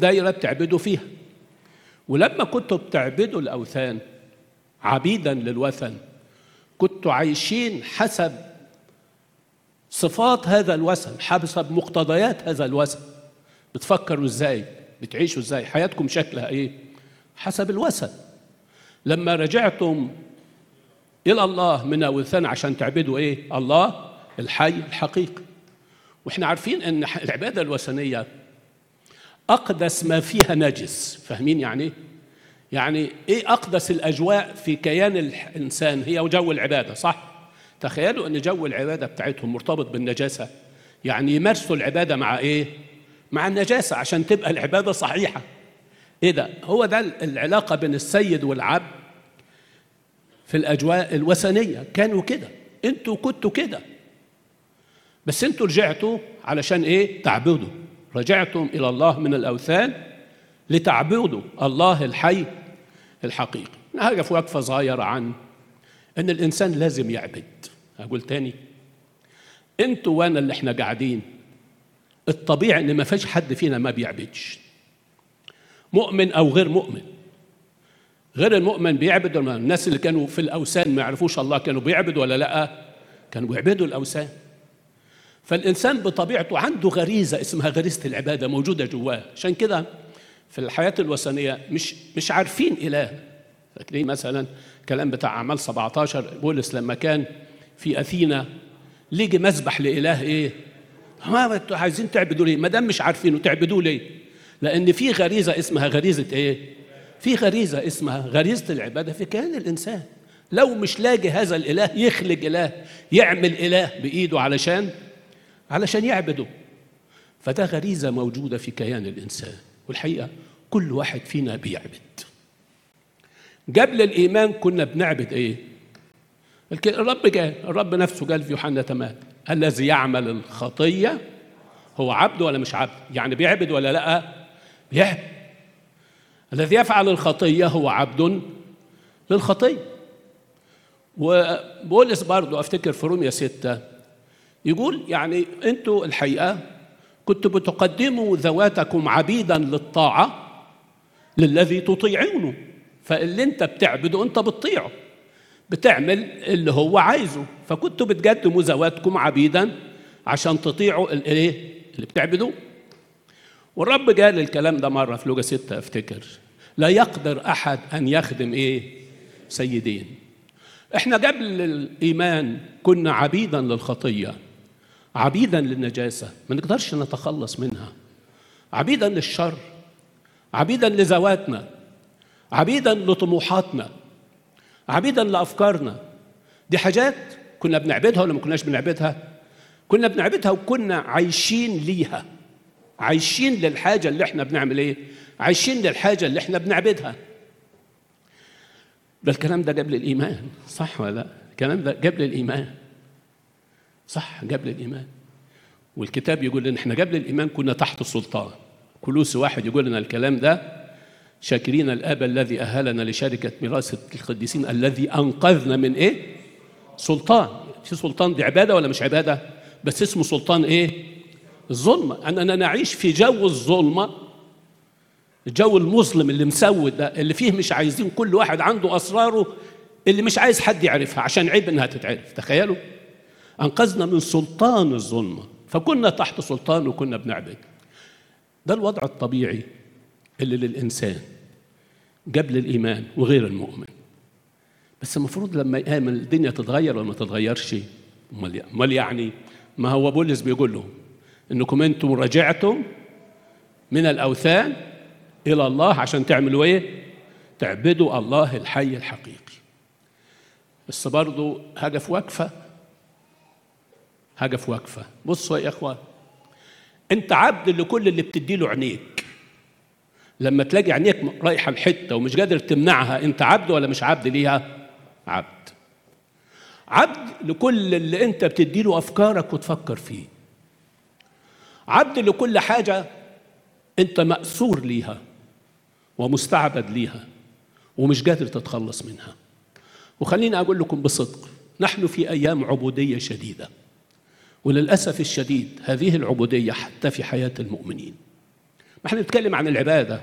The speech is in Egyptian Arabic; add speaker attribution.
Speaker 1: دايره بتعبدوا فيها ولما كنتوا بتعبدوا الاوثان عبيدا للوثن كنتوا عايشين حسب صفات هذا الوثن حسب مقتضيات هذا الوثن بتفكروا ازاي بتعيشوا ازاي حياتكم شكلها ايه حسب الوثن لما رجعتم الى الله من اوثان عشان تعبدوا ايه الله الحي الحقيقي واحنا عارفين ان العباده الوثنيه اقدس ما فيها نجس فاهمين يعني ايه يعني ايه اقدس الاجواء في كيان الانسان هي جو العباده صح تخيلوا ان جو العباده بتاعتهم مرتبط بالنجاسه يعني يمارسوا العباده مع ايه مع النجاسه عشان تبقى العباده صحيحه ايه ده هو ده العلاقه بين السيد والعبد في الاجواء الوثنيه كانوا كده انتوا كنتوا كده بس انتوا رجعتوا علشان ايه تعبدوا رجعتم الى الله من الاوثان لتعبدوا الله الحي الحقيقي حاجه في وقفه صغيره عن ان الانسان لازم يعبد اقول تاني انتوا وانا اللي احنا قاعدين الطبيعي ان ما فيش حد فينا ما بيعبدش مؤمن او غير مؤمن غير المؤمن بيعبد ولا الناس اللي كانوا في الاوثان ما يعرفوش الله كانوا بيعبدوا ولا لا كانوا بيعبدوا الاوثان فالانسان بطبيعته عنده غريزه اسمها غريزه العباده موجوده جواه عشان كده في الحياه الوثنيه مش مش عارفين اله فاكرين مثلا كلام بتاع اعمال 17 بولس لما كان في اثينا لقي مسبح لاله ايه؟ ما انتوا عايزين تعبدوا ليه؟ ما دام مش عارفينه تعبدوه ليه؟ لان في غريزه اسمها غريزه ايه؟ في غريزه اسمها غريزه العباده في كيان الانسان لو مش لاقي هذا الاله يخلق اله يعمل اله بايده علشان علشان يعبده فده غريزه موجوده في كيان الانسان والحقيقه كل واحد فينا بيعبد قبل الايمان كنا بنعبد ايه الرب قال الرب نفسه قال في يوحنا 8 الذي يعمل الخطيه هو عبد ولا مش عبد يعني بيعبد ولا لا بيعبد الذي يفعل الخطيه هو عبد للخطيه وبولس برضه افتكر في روميا ستة يقول يعني انتوا الحقيقه كنتوا بتقدموا ذواتكم عبيدا للطاعه للذي تطيعونه فاللي انت بتعبده انت بتطيعه بتعمل اللي هو عايزه فكنتوا بتقدموا ذواتكم عبيدا عشان تطيعوا الايه اللي بتعبدوه والرب قال الكلام ده مره في لوجا ستة افتكر لا يقدر احد ان يخدم ايه سيدين احنا قبل الايمان كنا عبيدا للخطيه عبيدا للنجاسه ما نقدرش نتخلص منها عبيدا للشر عبيدا لذواتنا عبيدا لطموحاتنا عبيدا لافكارنا دي حاجات كنا بنعبدها ولا ما كناش بنعبدها كنا بنعبدها وكنا عايشين ليها عايشين للحاجه اللي احنا بنعمل ايه عايشين للحاجه اللي احنا بنعبدها ده الكلام ده قبل الايمان صح ولا لا الكلام ده قبل الايمان صح قبل الايمان والكتاب يقول ان احنا قبل الايمان كنا تحت السلطان كلوس واحد يقول لنا الكلام ده شاكرين الاب الذي اهلنا لشركه ميراث القديسين الذي انقذنا من ايه سلطان في سلطان دي عباده ولا مش عباده بس اسمه سلطان ايه الظلمه اننا نعيش في جو الظلمه الجو المظلم اللي مسود ده اللي فيه مش عايزين كل واحد عنده اسراره اللي مش عايز حد يعرفها عشان عيب انها تتعرف تخيلوا انقذنا من سلطان الظلمه فكنا تحت سلطان وكنا بنعبد ده الوضع الطبيعي اللي للانسان قبل الايمان وغير المؤمن بس المفروض لما يامن الدنيا تتغير ولا ما تتغيرش امال يعني ما هو بولس بيقول لهم انكم انتم رجعتم من الاوثان الى الله عشان تعملوا ايه تعبدوا الله الحي الحقيقي بس برضو حاجه في وقفه حاجه في وقفه بصوا يا اخوان انت عبد لكل اللي بتدي له عينيك لما تلاقي عينيك رايحه لحته ومش قادر تمنعها انت عبد ولا مش عبد ليها عبد عبد لكل اللي انت بتدي له افكارك وتفكر فيه عبد لكل حاجه انت مأسور ليها ومستعبد ليها ومش قادر تتخلص منها وخليني اقول لكم بصدق نحن في ايام عبوديه شديده وللاسف الشديد هذه العبوديه حتى في حياه المؤمنين احنا بنتكلم عن العباده